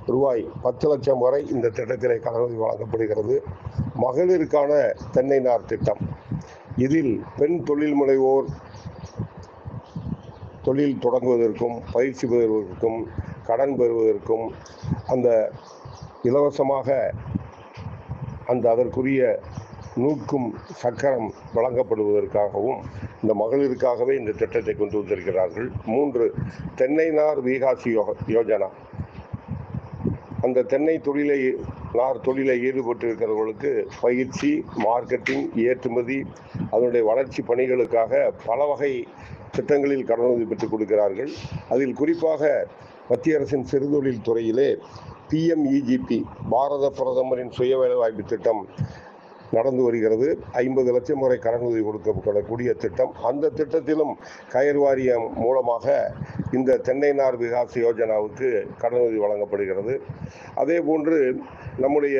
ரூபாய் பத்து லட்சம் வரை இந்த திட்டத்திலே கடனுதவி வழங்கப்படுகிறது மகளிருக்கான தென்னை நார் திட்டம் இதில் பெண் தொழில் முனைவோர் தொழில் தொடங்குவதற்கும் பயிற்சி பெறுவதற்கும் கடன் பெறுவதற்கும் அந்த இலவசமாக அந்த அதற்குரிய நூற்கும் சக்கரம் வழங்கப்படுவதற்காகவும் இந்த மகளிருக்காகவே இந்த திட்டத்தை கொண்டு வந்திருக்கிறார்கள் மூன்று தென்னை நார் விகாசி யோ- யோஜனா அந்த தென்னை தொழிலை நார் தொழிலை ஈடுபட்டு இருக்கிறவர்களுக்கு பயிற்சி மார்க்கெட்டிங் ஏற்றுமதி அதனுடைய வளர்ச்சி பணிகளுக்காக பல வகை திட்டங்களில் கடனுதவி பெற்றுக் கொடுக்கிறார்கள் அதில் குறிப்பாக மத்திய அரசின் சிறுதொழில் துறையிலே பிஎம்இஜிபி பாரத பிரதமரின் சுய வேலைவாய்ப்பு திட்டம் நடந்து வருகிறது ஐம்பது லட்சம் வரை கடனுதவி கொடுக்கப்படக்கூடிய திட்டம் அந்த திட்டத்திலும் கயர் வாரியம் மூலமாக இந்த தென்னை நார் விகாஸ் யோஜனாவுக்கு கடனுதவி வழங்கப்படுகிறது அதே போன்று நம்முடைய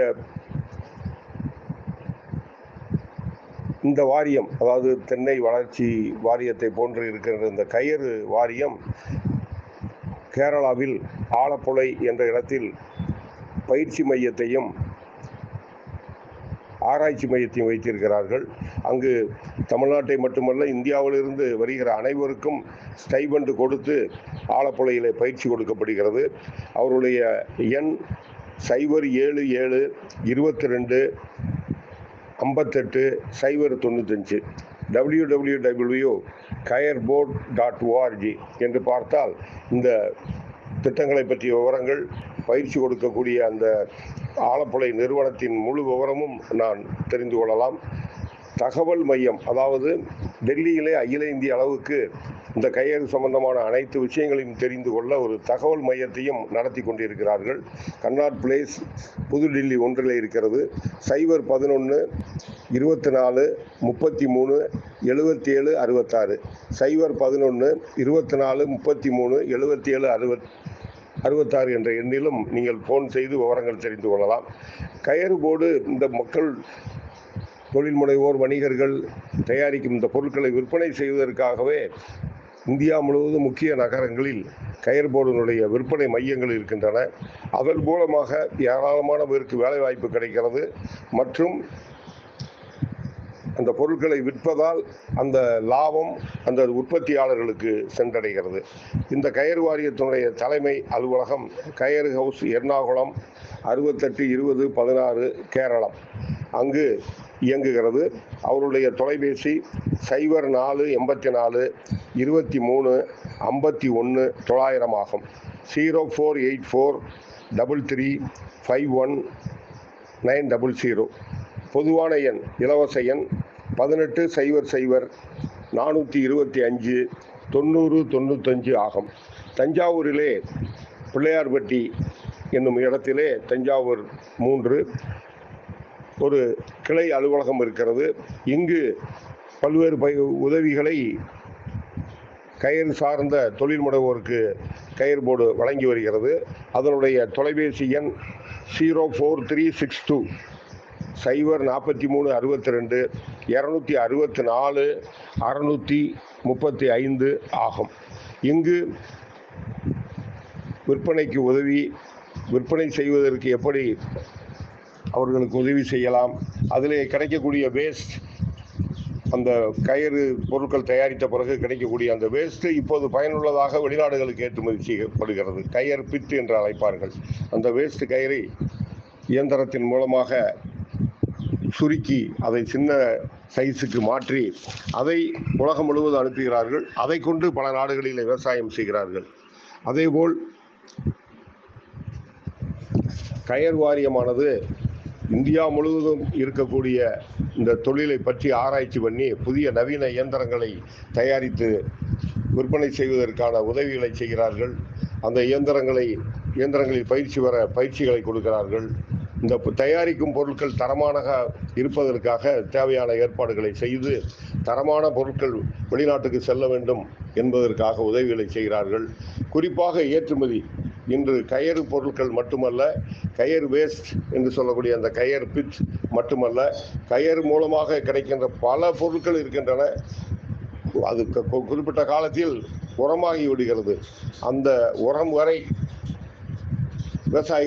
இந்த வாரியம் அதாவது தென்னை வளர்ச்சி வாரியத்தை போன்று இருக்கிற இந்த கயிறு வாரியம் கேரளாவில் ஆலப்புழை என்ற இடத்தில் பயிற்சி மையத்தையும் ஆராய்ச்சி மையத்தையும் வைத்திருக்கிறார்கள் அங்கு தமிழ்நாட்டை மட்டுமல்ல இந்தியாவிலிருந்து வருகிற அனைவருக்கும் ஸ்டைபண்ட் கொடுத்து ஆலப்புழையிலே பயிற்சி கொடுக்கப்படுகிறது அவருடைய எண் சைபர் ஏழு ஏழு இருபத்தி ரெண்டு ஐம்பத்தெட்டு சைபர் தொண்ணூத்தஞ்சு W W W coir board dot O R G என்று பார்த்தால் இந்த திட்டங்களை பற்றிய விவரங்கள் பயிற்சி கொடுக்கக்கூடிய அந்த ஆலப்புழை நிறுவனத்தின் முழு விவரமும் நான் தெரிந்து கொள்ளலாம் தகவல் மையம் அதாவது டெல்லியிலே அகில இந்திய அளவுக்கு இந்த கையெழு சம்பந்தமான அனைத்து விஷயங்களையும் தெரிந்து கொள்ள ஒரு தகவல் மையத்தையும் நடத்தி கொண்டிருக்கிறார்கள் கன்னாட் பிளேஸ் புதுடில்லி ஒன்றில் இருக்கிறது சைபர் பதினொன்று இருபத்தி நாலு முப்பத்தி மூணு எழுபத்தி ஏழு அறுபத்தாறு சைபர் பதினொன்று இருபத்தி நாலு முப்பத்தி மூணு எழுபத்தி ஏழு அறுபத் அறுபத்தாறு என்ற எண்ணிலும் நீங்கள் ஃபோன் செய்து விவரங்கள் தெரிந்து கொள்ளலாம் கயறு போர்டு இந்த மக்கள் தொழில் முனைவோர் வணிகர்கள் தயாரிக்கும் இந்த பொருட்களை விற்பனை செய்வதற்காகவே இந்தியா முழுவதும் முக்கிய நகரங்களில் கயர் போர்டினுடைய விற்பனை மையங்கள் இருக்கின்றன அதன் மூலமாக ஏராளமான பேருக்கு வேலைவாய்ப்பு கிடைக்கிறது மற்றும் அந்த பொருட்களை விற்பதால் அந்த லாபம் அந்த உற்பத்தியாளர்களுக்கு சென்றடைகிறது இந்த கயர் வாரியத்தினுடைய தலைமை அலுவலகம் கயர் ஹவுஸ் எர்ணாகுளம் அறுபத்தெட்டு இருபது பதினாறு கேரளம் அங்கு இயங்குகிறது அவருடைய தொலைபேசி சைபர் நாலு எண்பத்தி நாலு இருபத்தி மூணு ஐம்பத்தி ஒன்று தொள்ளாயிரம் ஆகும் zero four eight four double three five one nine double zero பொதுவான எண் இலவச எண் பதினெட்டு சைபர் சைபர் நானூற்றி இருபத்தி அஞ்சு தொண்ணூறு தொண்ணூத்தஞ்சு ஆகும் தஞ்சாவூரிலே பிள்ளையார்பட்டி என்னும் இடத்திலே தஞ்சாவூர் மூன்று ஒரு கிளை அலுவலகம் இருக்கிறது இங்கு பல்வேறு பய உதவிகளை கயிறு சார்ந்த தொழில் முனைவோருக்கு கயிறு போர்டு வழங்கி வருகிறது அதனுடைய தொலைபேசி எண் zero four three six two சைபர் நாற்பத்தி மூணு அறுபத்தி ரெண்டு இரநூத்தி அறுபத்தி நாலு அறநூற்றி முப்பத்தி ஐந்து ஆகும் இங்கு விற்பனைக்கு உதவி விற்பனை செய்வதற்கு எப்படி அவர்களுக்கு உதவி செய்யலாம் அதிலே கிடைக்கக்கூடிய வேஸ்ட் அந்த கயிறு பொருட்கள் தயாரித்த பிறகு கிடைக்கக்கூடிய அந்த வேஸ்ட்டு இப்போது பயனுள்ளதாக வெளிநாடுகளுக்கு ஏற்றுமதி செய்யப்படுகிறது கயர் பித்து என்று அழைப்பார்கள் அந்த வேஸ்ட் கயிறை இயந்திரத்தின் மூலமாக சுருக்கி அதை சின்ன சைஸுக்கு மாற்றி அதை உலகம் முழுவதும் அனுப்புகிறார்கள் அதை கொண்டு பல நாடுகளில் விவசாயம் செய்கிறார்கள் அதேபோல் கயர் வாரியமானது இந்தியா முழுவதும் இருக்கக்கூடிய இந்த தொழிலை பற்றி ஆராய்ச்சி பண்ணி புதிய நவீன இயந்திரங்களை தயாரித்து விற்பனை செய்வதற்கான உதவிகளை செய்கிறார்கள் அந்த இயந்திரங்களை இயந்திரங்களில் பயிற்சி பெற பயிற்சிகளை கொடுக்கிறார்கள் இந்த ப- தயாரிக்கும் பொருட்கள் தரமாக இருப்பதற்காக தேவையான ஏற்பாடுகளை செய்து தரமான பொருட்கள் வெளிநாட்டுக்கு செல்ல வேண்டும் என்பதற்காக உதவிகளை செய்கிறார்கள் குறிப்பாக ஏற்றுமதி இன்று கயறு பொருட்கள் மட்டுமல்ல கயர் வேஸ்ட் என்று சொல்லக்கூடிய அந்த கயர் பிச் மட்டுமல்ல கயர் மூலமாக கிடைக்கின்ற பல பொருட்கள் இருக்கின்றன அது கு- கு- குறிப்பிட்ட காலத்தில் உரமாகி விடுகிறது அந்த உரம் வரை விவசாயிகள்